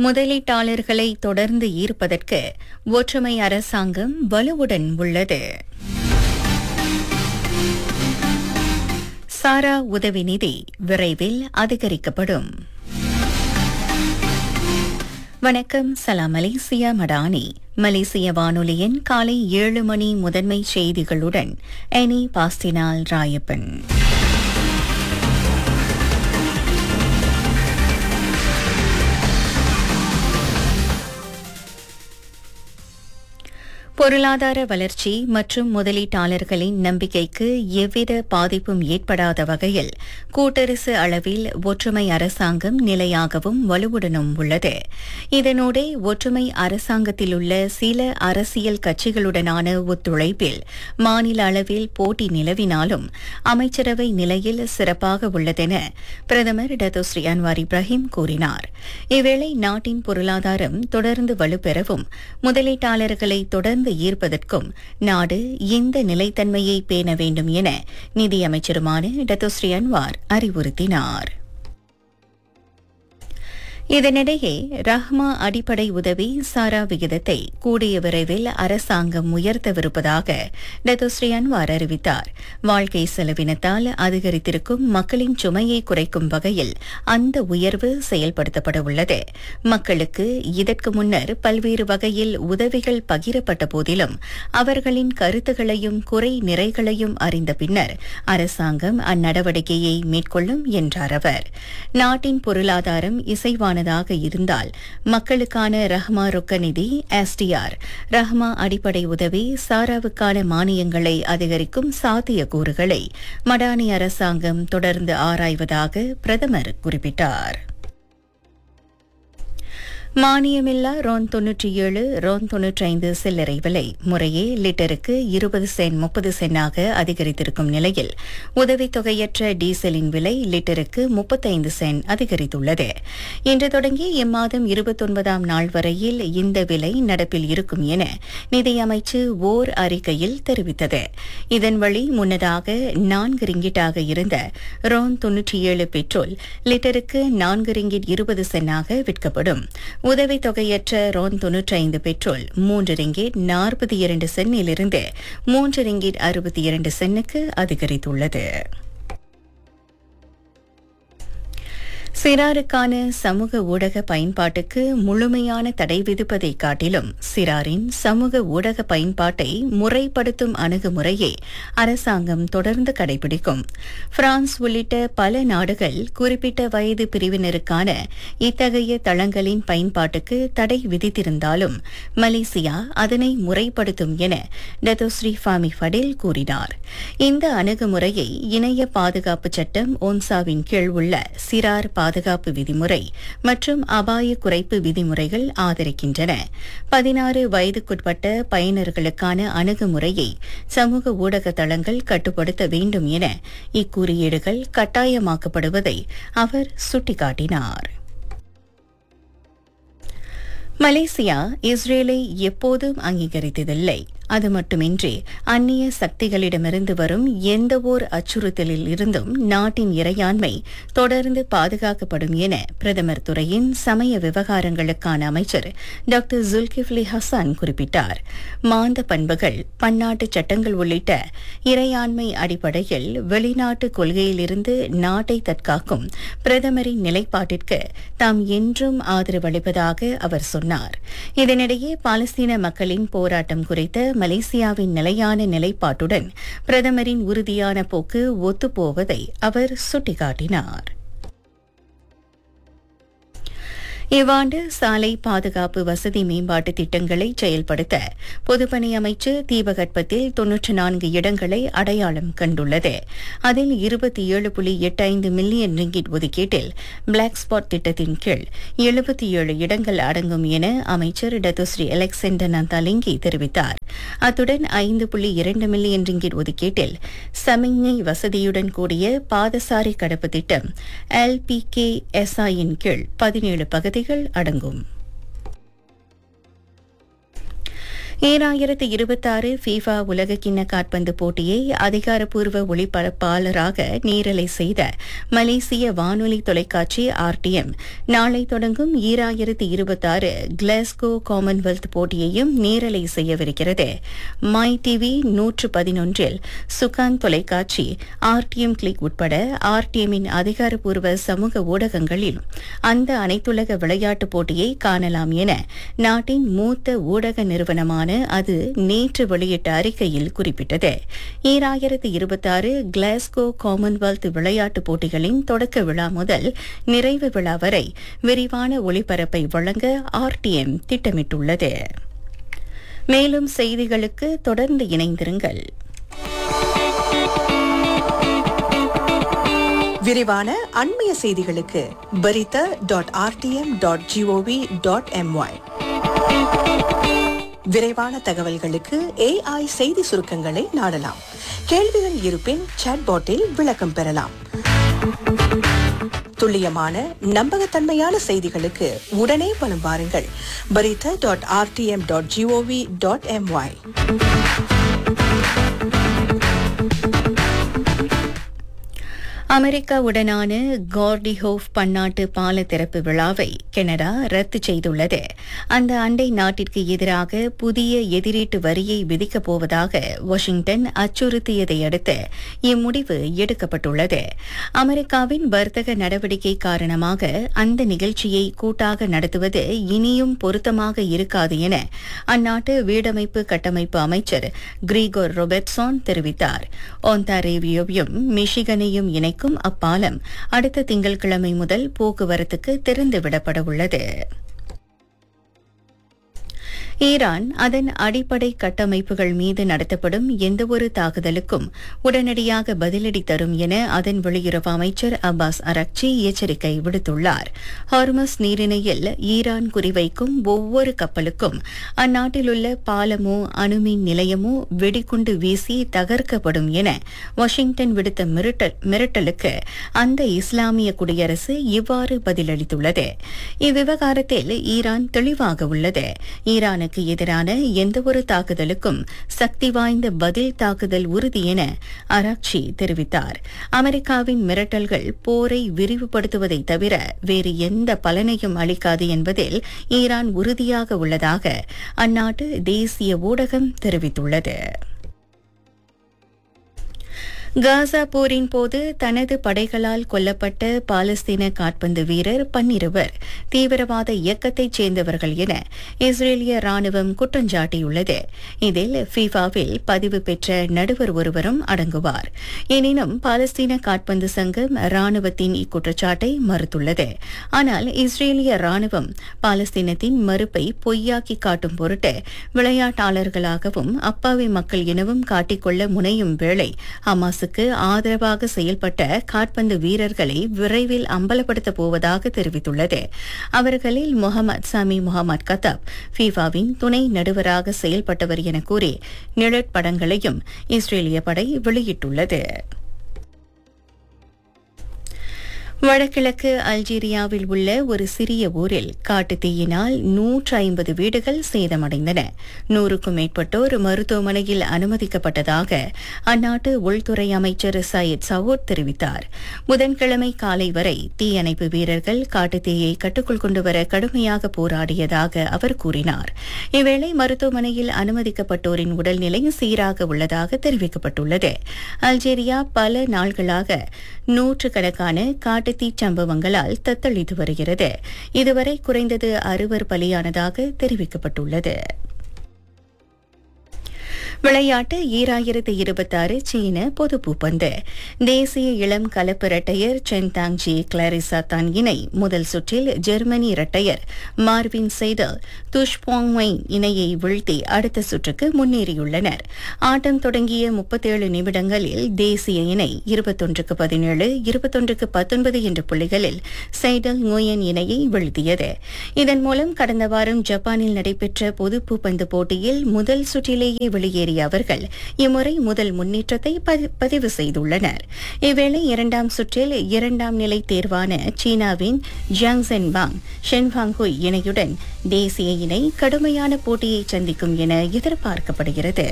முதலீட்டாளர்களை தொடர்ந்து ஈர்ப்பதற்கு ஒற்றுமை அரசாங்கம் வலுவுடன் உள்ளது சாரா உதவி நிதி விரைவில் அதிகரிக்கப்படும் வணக்கம் சலாம் மலேசியா மடானி மலேசிய வானொலியின் காலை ஏழு மணி முதன்மை செய்திகளுடன் எனி பாஸ்டினால் ராயப்பன் பொருளாதார வளர்ச்சி மற்றும் முதலீட்டாளர்களின் நம்பிக்கைக்கு எவ்வித பாதிப்பும் ஏற்படாத வகையில் கூட்டரசு அளவில் ஒற்றுமை அரசாங்கம் நிலையாகவும் வலுவுடனும் உள்ளது இதனோடு ஒற்றுமை அரசாங்கத்தில் உள்ள சில அரசியல் கட்சிகளுடனான ஒத்துழைப்பில் மாநில அளவில் போட்டி நிலவினாலும் அமைச்சரவை நிலையில் சிறப்பாக உள்ளதென பிரதமர் டத்தோஸ்ரீ அன்வார் இப்ராஹிம் கூறினார் இவ்வேளை நாட்டின் பொருளாதாரம் தொடர்ந்து வலுப்பெறவும் முதலீட்டாளர்களை தொடர்ந்து தொடர்ந்து ஈர்ப்பதற்கும் நாடு இந்த நிலைத்தன்மையை பேண வேண்டும் என நிதியமைச்சருமான டத்தோஸ்ரீ அன்வார் அறிவுறுத்தினார் இதனிடையே ரஹ்மா அடிப்படை உதவி சாரா விகிதத்தை கூடிய விரைவில் அரசாங்கம் உயர்த்தவிருப்பதாக டத்தோஸ்ரீ அன்வார் அறிவித்தார் வாழ்க்கை செலவினத்தால் அதிகரித்திருக்கும் மக்களின் சுமையை குறைக்கும் வகையில் அந்த உயர்வு செயல்படுத்தப்பட உள்ளது மக்களுக்கு இதற்கு முன்னர் பல்வேறு வகையில் உதவிகள் பகிரப்பட்ட போதிலும் அவர்களின் கருத்துகளையும் குறை நிறைகளையும் அறிந்த பின்னர் அரசாங்கம் அந்நடவடிக்கையை மேற்கொள்ளும் என்றார் அவர் நாட்டின் பொருளாதாரம் இசைவான ஆனதாக இருந்தால் மக்களுக்கான ரஹ்மா ரொக்க நிதி எஸ்டிஆர் ரஹ்மா அடிப்படை உதவி சாராவுக்கான மானியங்களை அதிகரிக்கும் சாத்தியக்கூறுகளை மடானி அரசாங்கம் தொடர்ந்து ஆராய்வதாக பிரதமர் குறிப்பிட்டார் மானியமில்லா ரோன் தொன்னூற்றி ஏழு ரோன் தொன்னூற்றி ஐந்து சில்லறை விலை முறையே லிட்டருக்கு இருபது சென்ட் முப்பது சென்டாக அதிகரித்திருக்கும் நிலையில் உதவித்தொகையற்ற டீசலின் விலை லிட்டருக்கு முப்பத்தைந்து சென்ட் அதிகரித்துள்ளது இன்று தொடங்கி இம்மாதம் இருபத்தொன்பதாம் நாள் வரையில் இந்த விலை நடப்பில் இருக்கும் என நிதியமைச்சு ஓர் அறிக்கையில் தெரிவித்தது இதன் வழி முன்னதாக நான்கு ரிங்கிட்டாக இருந்த ரோன் தொன்னூற்றி ஏழு பெட்ரோல் லிட்டருக்கு நான்கு ரிங்கிட் இருபது சென்டாக விற்கப்படும் உதவித்தொகையற்ற ரோன் தொன்னூற்றி ஐந்து பெட்ரோல் மூன்று ரிங்கிட் நாற்பத்தி இரண்டு சென்னிலிருந்து மூன்று ரிங்கிட் அறுபத்தி இரண்டு சென்னுக்கு அதிகரித்துள்ளது சிறாருக்கான சமூக ஊடக பயன்பாட்டுக்கு முழுமையான தடை விதிப்பதை காட்டிலும் சிறாரின் சமூக ஊடக பயன்பாட்டை முறைப்படுத்தும் அணுகுமுறையை அரசாங்கம் தொடர்ந்து கடைபிடிக்கும் பிரான்ஸ் உள்ளிட்ட பல நாடுகள் குறிப்பிட்ட வயது பிரிவினருக்கான இத்தகைய தளங்களின் பயன்பாட்டுக்கு தடை விதித்திருந்தாலும் மலேசியா அதனை முறைப்படுத்தும் என டத்தோஸ்ரீ ஃபாமி ஃபடில் கூறினார் இந்த அணுகுமுறையை இணைய பாதுகாப்பு சட்டம் ஒன்சாவின் கீழ் உள்ள சிறார் பாதுகாப்பு விதிமுறை மற்றும் அபாய குறைப்பு விதிமுறைகள் ஆதரிக்கின்றன பதினாறு வயதுக்குட்பட்ட பயனர்களுக்கான அணுகுமுறையை சமூக ஊடக தளங்கள் கட்டுப்படுத்த வேண்டும் என இக்குறியீடுகள் கட்டாயமாக்கப்படுவதை அவர் சுட்டிக்காட்டினார் மலேசியா இஸ்ரேலை எப்போதும் அங்கீகரித்ததில்லை அது மட்டுமின்றி அந்நிய சக்திகளிடமிருந்து வரும் எந்தவோர் அச்சுறுத்தலில் இருந்தும் நாட்டின் இறையாண்மை தொடர்ந்து பாதுகாக்கப்படும் என பிரதமர் துறையின் சமய விவகாரங்களுக்கான அமைச்சர் டாக்டர் ஜுல்கிஃப்லி ஹசான் குறிப்பிட்டார் மாந்த பண்புகள் பன்னாட்டு சட்டங்கள் உள்ளிட்ட இறையாண்மை அடிப்படையில் வெளிநாட்டு கொள்கையிலிருந்து நாட்டை தற்காக்கும் பிரதமரின் நிலைப்பாட்டிற்கு தாம் என்றும் ஆதரவளிப்பதாக அவர் சொன்னார் இதனிடையே பாலஸ்தீன மக்களின் போராட்டம் குறித்த மலேசியாவின் நிலையான நிலைப்பாட்டுடன் பிரதமரின் உறுதியான போக்கு ஒத்துப்போவதை அவர் சுட்டிக்காட்டினார் இவ்வாண்டு சாலை பாதுகாப்பு வசதி மேம்பாட்டு திட்டங்களை செயல்படுத்த பொதுப்பணி அமைச்சு தீபகற்பத்தில் தொன்னூற்று நான்கு இடங்களை அடையாளம் கண்டுள்ளது அதில் இருபத்தி ஏழு புள்ளி எட்டு ஐந்து மில்லியன் ரிங்கிட் ஒதுக்கீட்டில் பிளாக் ஸ்பாட் திட்டத்தின் கீழ் எழுபத்தி ஏழு இடங்கள் அடங்கும் என அமைச்சர் டத்துஸ்ரீ அலெக்சாண்டர் நந்தாலிங்கி தெரிவித்தார் அத்துடன் ஐந்து புள்ளி இரண்டு மில்லியன் ரிங்கிட் ஒதுக்கீட்டில் சமிஞ்ஞை வசதியுடன் கூடிய பாதசாரி கடப்பு திட்டம் எல்பிகே எஸ்ஐயின் கீழ் பதினேழு பகுதிகள் அடங்கும் ஈராயிரத்து இருபத்தாறு ஃபீஃபா உலகக்கிண்ண காற்பந்து போட்டியை அதிகாரப்பூர்வ ஒளிபரப்பாளராக நேரலை செய்த மலேசிய வானொலி தொலைக்காட்சி ஆர்டிஎம் நாளை தொடங்கும் ஈராயிரத்து இருபத்தாறு கிளாஸ்கோ காமன்வெல்த் போட்டியையும் நேரலை செய்யவிருக்கிறது மை டிவி நூற்று பதினொன்றில் சுகான் தொலைக்காட்சி ஆர்டிஎம் கிளிக் உட்பட ஆர்டிஎம்மின் அதிகாரப்பூர்வ சமூக ஊடகங்களில் அந்த அனைத்துலக விளையாட்டுப் போட்டியை காணலாம் என நாட்டின் மூத்த ஊடக நிறுவனமான அது நேற்று வெளியிட்ட அறிக்கையில் குறிப்பிட்டது ஈராயிரத்து இருபத்தாறு கிளாஸ்கோ காமன்வெல்த் விளையாட்டுப் போட்டிகளின் தொடக்க விழா முதல் நிறைவு விழா வரை விரிவான ஒளிபரப்பை வழங்க ஆர்டிஎம் திட்டமிட்டுள்ளது மேலும் செய்திகளுக்கு தொடர்ந்து இணைந்திருங்கள் விரிவான அண்மைய செய்திகளுக்கு berita dot RTM dot GOV dot MY விரைவான தகவல்களுக்கு ஏஐ செய்தி சுருக்கங்களை நாடலாம் கேள்விகள் இருப்பின் சாட்பாட்டில் விளக்கம் பெறலாம் துல்லியமான நம்பகத்தன்மையான செய்திகளுக்கு உடனே வலம் வாருங்கள் berita dot RTM dot GOV dot MY அமெரிக்காவுடனான கார்டிஹோஃப் பன்னாட்டு பால திறப்பு விழாவை கனடா ரத்து செய்துள்ளது அந்த அண்டை நாட்டிற்கு எதிராக புதிய எதிரீட்டு வரியை விதிக்கப் போவதாக வாஷிங்டன் அச்சுறுத்தியதை அடுத்து இம்முடிவு எடுக்கப்பட்டுள்ளது அமெரிக்காவின் வர்த்தக நடவடிக்கை காரணமாக அந்த நிகழ்ச்சியை கூட்டாக நடத்துவது இனியும் பொருத்தமாக இருக்காது என அந்நாட்டு வீடமைப்பு கட்டமைப்பு அமைச்சர் கிரிகோர் ரொபர்ட்சான் தெரிவித்தார் ஒன்டாரேவியோவையும் மிஷிகனையும் இணைக்கும் அப்பாலம் அடுத்த திங்கட்கிழமை முதல் போக்குவரத்துக்கு திறந்துவிடப்பட உள்ளது ஈரான் அதன் அடிப்படை கட்டமைப்புகள் மீது நடத்தப்படும் எந்தவொரு தாக்குதலுக்கும் உடனடியாக பதிலடி தரும் என அதன் வெளியுறவு அமைச்சர் அப்பாஸ் அரக்சி எச்சரிக்கை விடுத்துள்ளார் ஹார்மஸ் நீரிணையில் ஈரான் குறிவைக்கும் ஒவ்வொரு கப்பலுக்கும் அந்நாட்டிலுள்ள பாலமோ அணுமின் நிலையமோ வெடிகுண்டு வீசி தகர்க்கப்படும் என வாஷிங்டன் விடுத்த மிரட்டல் மிரட்டலுக்கு அந்த இஸ்லாமிய குடியரசு இவ்வாறு பதிலளித்துள்ளது இவ்விவகாரத்தில் ஈரான் தெளிவாக உள்ளது ஈரானுக்கு ஈரானுக்கு எதிரான எந்தவொரு தாக்குதலுக்கும் சக்தி வாய்ந்த பதில் தாக்குதல் உறுதி என அராக்சி தெரிவித்தார் அமெரிக்காவின் மிரட்டல்கள் போரை விரிவுபடுத்துவதை தவிர வேறு எந்த பலனையும் அளிக்காது என்பதில் ஈரான் உறுதியாக உள்ளதாக அந்நாட்டு தேசிய ஊடகம் தெரிவித்துள்ளது காசா போரின் போது தனது படைகளால் கொல்லப்பட்ட பாலஸ்தீன காட்பந்து வீரர் பன்னிருவர் தீவிரவாத இயக்கத்தைச் சேர்ந்தவர்கள் என இஸ்ரேலிய ராணுவம் குற்றஞ்சாட்டியுள்ளது இதில் ஃபீஃபாவில் பதிவு பெற்ற நடுவர் ஒருவரும் அடங்குவார் எனினும் பாலஸ்தீன காட்பந்து சங்கம் ராணுவத்தின் இக்குற்றச்சாட்டை மறுத்துள்ளது ஆனால் இஸ்ரேலிய ராணுவம் பாலஸ்தீனத்தின் மறுப்பை பொய்யாக்கி காட்டும் பொருட்டு விளையாட்டாளர்களாகவும் அப்பாவி மக்கள் எனவும் காட்டிக்கொள்ள முனையும் வேளை ஹமாஸ் அரசுக்கு ஆதரவாக செயல்பட்ட காட்பந்து வீரர்களை விரைவில் அம்பலப்படுத்தப் போவதாக தெரிவித்துள்ளது அவர்களில் முகமது சாமி முகமது கத்தாப் ஃபீஃபாவின் துணை நடுவராக செயல்பட்டவர் என கூறி நிழற்படங்களையும் இஸ்ரேலிய படை வெளியிட்டுள்ளது வடகிழக்கு அல்ஜீரியாவில் உள்ள ஒரு சிறிய ஊரில் காட்டுத் தீயினால் நூற்று ஐம்பது வீடுகள் சேதமடைந்தன நூறுக்கும் மேற்பட்டோர் மருத்துவமனையில் அனுமதிக்கப்பட்டதாக அந்நாட்டு உள்துறை அமைச்சர் சையத் சவுத் தெரிவித்தார் புதன்கிழமை காலை வரை தீயணைப்பு வீரர்கள் காட்டுத் தீயை கட்டுக்குள் கொண்டுவர கடுமையாக போராடியதாக அவர் கூறினார் இவ்வேளை மருத்துவமனையில் அனுமதிக்கப்பட்டோரின் உடல்நிலை சீராக உள்ளதாக தெரிவிக்கப்பட்டுள்ளது அல்ஜீரியா பல நாள்களாக நூற்றுக்கணக்கான காட்டு தீ சம்பவங்களால் தத்தளித்து வருகிறது இதுவரை குறைந்தது அறுவர் பலியானதாக தெரிவிக்கப்பட்டுள்ளது விளையாட்டு ஈராயிரத்து இருபத்தாறு சீன பொது பூப்பந்து தேசிய இளம் கலப்பு இரட்டையர் சென் தாங்ஜி கிளாரிசா தான் இணை முதல் சுற்றில் ஜெர்மனி இரட்டையர் மார்வின் செய்தல் துஷ்பாங்வைன் இணையை வீழ்த்தி அடுத்த சுற்றுக்கு முன்னேறியுள்ளனர் ஆட்டம் தொடங்கிய முப்பத்தேழு நிமிடங்களில் தேசிய இணை இருபத்தொன்றுக்கு பதினேழு இருபத்தொன்றுக்கு பத்தொன்பது என்ற புள்ளிகளில் சைடல் நோயன் இணையை வீழ்த்தியது இதன் மூலம் கடந்த வாரம் ஜப்பானில் நடைபெற்ற பொது பூப்பந்து போட்டியில் முதல் சுற்றிலேயே வெளியேறிய ஆஸ்திரேலிய அவர்கள் இம்முறை முதல் முன்னேற்றத்தை பதி- பதிவு செய்துள்ளனர் இவ்வேளை இரண்டாம் சுற்றில் இரண்டாம் நிலை தேர்வான சீனாவின் ஜியாங் சென்பாங் ஷென்பாங்குய் இணையுடன் தேசிய இணை கடுமையான போட்டியை சந்திக்கும் என எதிர்பார்க்கப்படுகிறது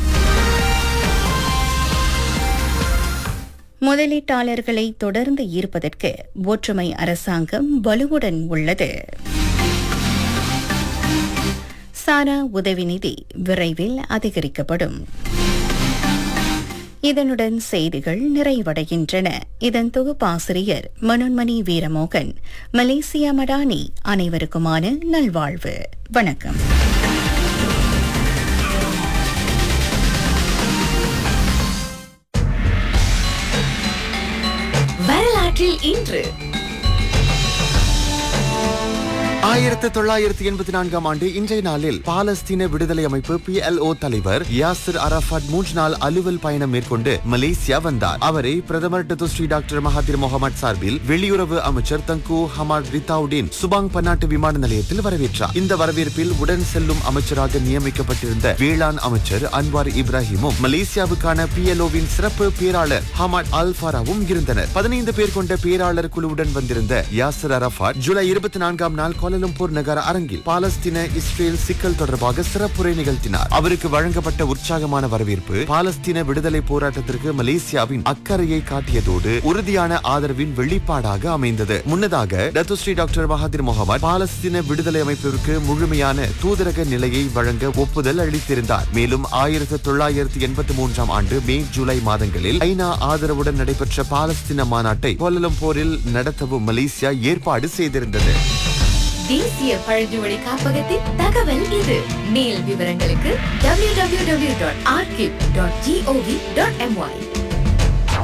முதலீட்டாளர்களை தொடர்ந்து ஈர்ப்பதற்கு ஒற்றுமை அரசாங்கம் வலுவுடன் உள்ளது சாரா உதவி நிதி விரைவில் அதிகரிக்கப்படும் இதனுடன் செய்திகள் நிறைவடைகின்றன இதன் தொகுப்பாசிரியர் மனோன்மணி வீரமோகன் மலேசியா மடானி அனைவருக்குமான நல்வாழ்வு வணக்கம் வரலாற்றில் இன்று ஆயிரத்து தொள்ளாயிரத்து எண்பத்தி நான்காம் ஆண்டு இன்றைய நாளில் பாலஸ்தீன விடுதலை அமைப்பு PLO தலைவர் யாசிர் அரஃபாட் மூன்று நாள் அலுவல் பயணம் மேற்கொண்டு மலேசியா வந்தார் அவரை பிரதமர் டத்துஸ்ரீ டாக்டர் மகாதிர் முகமது சார்பில் வெளியுறவு அமைச்சர் தங்கு ஹமாட் ரித்தாவுடின் சுபாங் பன்னாட்டு விமான நிலையத்தில் வரவேற்றார் இந்த வரவேற்பில் உடன் செல்லும் அமைச்சராக நியமிக்கப்பட்டிருந்த வேளாண் அமைச்சர் அன்வார் இப்ராஹிமும் மலேசியாவுக்கான PLO-வின் சிறப்பு பேராளர் ஹமாட் அல் ஃபாராவும் இருந்தனர் பதினைந்து பேர் கொண்ட பேராளர் குழுவுடன் வந்திருந்த யாசிர் அரஃபாட் ஜூலை இருபத்தி நான்காம் நாள் கோலலம்பூர் நகர அரங்கில் பாலஸ்தீன இஸ்ரேல் சிக்கல் தொடர்பாக சிறப்புரை நிகழ்த்தினார் அவருக்கு வழங்கப்பட்ட உற்சாகமான வரவேற்பு பாலஸ்தீன விடுதலை போராட்டத்திற்கு மலேசியாவின் அக்கறையை காட்டியதோடு உறுதியான ஆதரவின் வெளிப்பாடாக அமைந்தது முன்னதாக டத்துஸ்ரீ டாக்டர் மகாதிர் முகமது பாலஸ்தீன விடுதலை அமைப்பிற்கு முழுமையான தூதரக நிலையை வழங்க ஒப்புதல் அளித்திருந்தார் மேலும் ஆயிரத்து தொள்ளாயிரத்து எண்பத்தி மூன்றாம் ஆண்டு மே ஜூலை மாதங்களில் ஐநா ஆதரவுடன் நடைபெற்ற பாலஸ்தீன மாநாட்டை கோலலம்பூரில் நடத்தவும் மலேசியா ஏற்பாடு செய்திருந்தது தேசிய பழங்குடி காப்பகத்தின் தகவல் இது மேல் விவரங்களுக்கு www.archive.gov.my